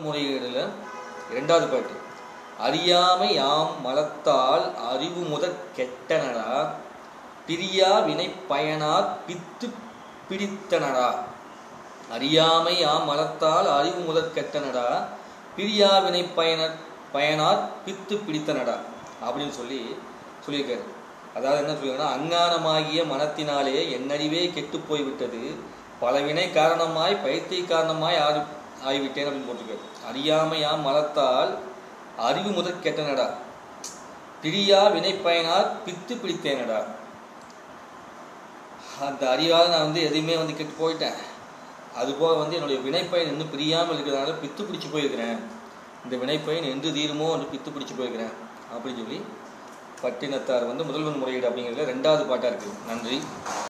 முறையீடுல இரண்டாவது பாட்டு அறியாமை யாம் மலத்தால் அறிவு முதற் கெட்டனடா பிரியா வினை பயனார் பித்து பிடித்தனடா அறியாமை யாம் மலத்தால் அறிவு முதற் கெட்டனடா பிரியா வினை பயன பயனார் பித்து பிடித்தனடா அப்படின்னு சொல்லி சொல்லியிருக்காரு அதாவது என்ன சொல்லியிருக்காருன்னா அஞ்ஞானமாகிய மனத்தினாலே என்னறிவே கெட்டு போய்விட்டது பல வினை காரணமாய் பயிற்சி காரணமாய் ஆடி ஆகிவிட்டேன் அப்படின்னு போட்டிருக்காரு அறியாமையாம் மலத்தால் அறிவு முதற் கெட்டனடா பிரியா வினை பயனார் பித்து பிடித்தேனடா அந்த அறிவால் நான் வந்து எதையுமே வந்து கெட்டு போயிட்டேன் அதுபோக வந்து என்னுடைய வினைப்பயன் இன்னும் பிரியாமல் இருக்கிறதுனால பித்து பிடிச்சு போயிருக்கிறேன் இந்த வினைப்பயன் என்று தீருமோ என்று பித்து பிடிச்சு போயிருக்கிறேன் அப்படின்னு சொல்லி பட்டினத்தார் வந்து முதல்வன் முறையீடு அப்படிங்கிறதுல ரெண்டாவது பாட்டாக இருக்குது நன்றி